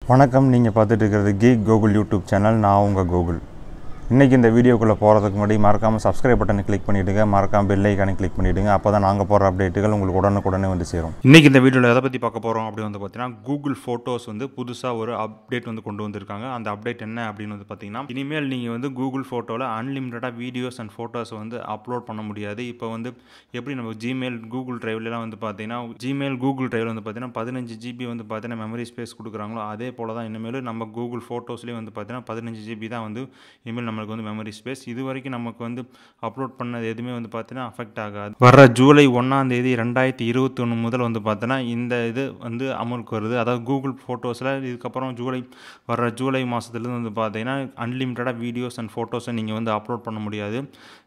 வணக்கம் நீங்கள் பார்த்துட்டு இருக்கிறது கீக் கோகுல் யூடியூப் சேனல் நான் உங்கள் கோகுல் இன்றைக்கி இந்த வீடியோக்குள்ளே போகிறதுக்கு முன்னாடி மறக்காமல் சப்ஸ்கிரைப் பட்டனை கிளிக் பண்ணிவிடுங்க மறக்காமல் பெல் ஐக்கானை கிளிக் பண்ணிவிடுங்க அப்போ தான் நாங்கள் போகிற அப்டேட்டுகள் உங்களுக்கு உடனுக்குடனே வந்து சேரும் இன்றைக்கி இந்த வீடியோவில் எதை பற்றி பார்க்க போகிறோம் அப்படி வந்து பார்த்தீங்கன்னா கூகுள் ஃபோட்டோஸ் வந்து புதுசாக ஒரு அப்டேட் வந்து கொண்டு வந்திருக்காங்க அந்த அப்டேட் என்ன அப்படின்னு வந்து பார்த்தீங்கன்னா இனிமேல் நீங்கள் வந்து கூகுள் ஃபோட்டோவில் அன்லிமிட்டடாக வீடியோஸ் அண்ட் ஃபோட்டோஸை வந்து அப்லோட் பண்ண முடியாது இப்போ வந்து எப்படி நம்ம ஜிமெயில் கூகுள் டிரைவ்லாம் வந்து பார்த்தீங்கன்னா ஜிமெயில் கூகுள் டிரைவில் வந்து பார்த்தீங்கன்னா பதினஞ்சு ஜிபி வந்து பார்த்தீங்கன்னா மெமரி ஸ்பேஸ் கொடுக்குறாங்களோ அதே போல் தான் இனிமேல் நம்ம கூகுள் ஃபோட்டோஸ்லேயே வந்து பார்த்தீங்கன்னா பதினஞ்சு ஜிபி தான் வந்து இனிமேல் நம்மளுக்கு வந்து மெமரி ஸ்பேஸ் இது வரைக்கும் நமக்கு வந்து அப்லோட் பண்ணது எதுவுமே வந்து பார்த்தீங்கன்னா அஃபெக்ட் ஆகாது வர ஜூலை ஒன்றாம் தேதி ரெண்டாயிரத்தி இருபத்தொன்று முதல் வந்து பார்த்தோன்னா இந்த இது வந்து அமலுக்கு வருது அதாவது கூகுள் ஃபோட்டோஸில் இதுக்கப்புறம் ஜூலை வர ஜூலை மாதத்துலேருந்து வந்து பார்த்தீங்கன்னா அன்லிமிட்டடாக வீடியோஸ் அண்ட் ஃபோட்டோஸை நீங்கள் வந்து அப்லோட் பண்ண முடியாது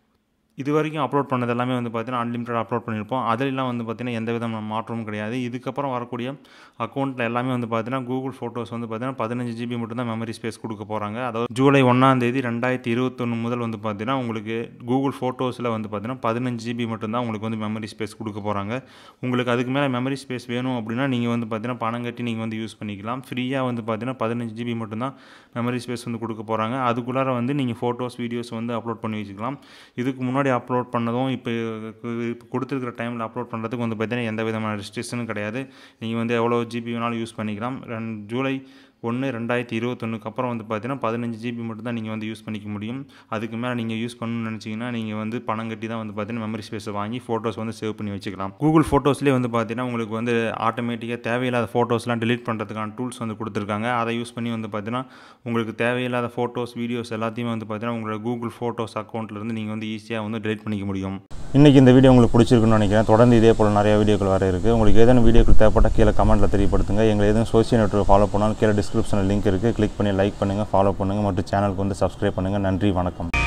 இது வரைக்கும் அப்லோட் பண்ணது எல்லாமே வந்து பார்த்தீங்கன்னா அன்லிமிட்டட் அப்லோட் பண்ணியிருப்போம் அதிலெல்லாம் வந்து பார்த்தீங்கன்னா எந்த விதமான மாற்றமும் கிடையாது இதுக்கப்புறம் வரக்கூடிய அக்கௌண்ட்டில் எல்லாமே வந்து பார்த்தீங்கன்னா கூகுள் ஃபோட்டோஸ் வந்து பார்த்தீங்கன்னா பதினஞ்சு ஜிபி மட்டும் தான் மெமரி ஸ்பேஸ் கொடுக்க போகிறாங்க அதாவது ஜூலை ஒன்றாம் தேதி ரெண்டாயிரத்தி இருபத்தொன்று முதல் வந்து பார்த்தீங்கன்னா உங்களுக்கு கூகுள் ஃபோட்டோஸில் வந்து பார்த்தீங்கன்னா பதினஞ்சு ஜிபி மட்டும்தான் உங்களுக்கு வந்து மெமரி ஸ்பேஸ் கொடுக்க போகிறாங்க உங்களுக்கு அதுக்கு மேலே மெமரி ஸ்பேஸ் வேணும் அப்படின்னா நீங்கள் வந்து பார்த்தீங்கன்னா பணம் கட்டி நீங்கள் வந்து யூஸ் பண்ணிக்கலாம் ஃப்ரீயாக வந்து பார்த்தீங்கன்னா பதினஞ்சு ஜிபி மட்டும்தான் மெமரி ஸ்பேஸ் வந்து கொடுக்க போகிறாங்க அதுக்குள்ளார வந்து நீங்கள் ஃபோட்டோஸ் வீடியோஸ் வந்து அப்லோட் பண்ணி வச்சுக்கலாம் இதுக்கு முன்னாடி அப்லோட் பண்ணதும் இப்போ இப்போ கொடுத்துருக்கிற டைமில் அப்லோட் பண்ணுறதுக்கு வந்து பார்த்தீங்கன்னா எந்த விதமான ரெஸ்ட்ரிக்ஷனும் கிடையாது நீங்கள் வந்து எவ்வளோ ஜிபி வேணாலும் யூஸ் பண்ணிக்கலாம் ரெண்டு ஜூலை ஒன்று ரெண்டாயிரத்தி இருபத்தொன்னுக்கு அப்புறம் வந்து பார்த்தீங்கன்னா பதினஞ்சு ஜிபி மட்டும் தான் நீங்கள் வந்து யூஸ் பண்ணிக்க முடியும் அதுக்கு மேலே நீங்கள் யூஸ் பண்ணணும்னு நினச்சிங்கன்னா நீங்கள் வந்து பணம் கட்டி தான் வந்து பார்த்தீங்கன்னா மெமரி ஸ்பேஸை வாங்கி ஃபோட்டோஸ் வந்து சேவ் பண்ணி வச்சுக்கலாம் கூகுள் ஃபோட்டோஸ்லேயே வந்து பார்த்தீங்கன்னா உங்களுக்கு வந்து ஆட்டோமேட்டிக்காக தேவையில்லாத ஃபோட்டோஸ்லாம் delete பண்ணுறதுக்கான டூல்ஸ் வந்து கொடுத்துருக்காங்க அதை யூஸ் பண்ணி வந்து பார்த்தீங்கன்னா உங்களுக்கு தேவையில்லாத ஃபோட்டோஸ் வீடியோஸ் எல்லாத்தையுமே வந்து பார்த்தீங்கன்னா உங்களோட கூகுள் ஃபோட்டோஸ் அக்கௌண்ட்லேருந்து நீங்கள் வந்து ஈஸியாக வந்து delete பண்ணிக்க முடியும் இன்றைக்கி இந்த வீடியோ உங்களுக்கு பிடிச்சிருக்குன்னு நினைக்கிறேன் தொடர்ந்து இதே போல் நிறைய வீடியோக்கள் வர இருக்குது உங்களுக்கு ஏதேனும் வீடியோக்கள் தேவைப்பட்டால் கீழே கமெண்ட்டில் தெரியப்படுத்துங்க எங்களை எதுவும் சோசியல் நெட்வொர்க் ஃபாலோ பண்ணாலும் கீழே டிஸ்கிரிப்ஷனில் லிங்க் இருக்குது கிளிக் பண்ணி லைக் பண்ணுங்கள் ஃபாலோ பண்ணுங்கள் மற்றும் சேனலுக்கு வந்து சப்ஸ்கிரைப் பண்ணுங்கள் நன்றி வணக்கம்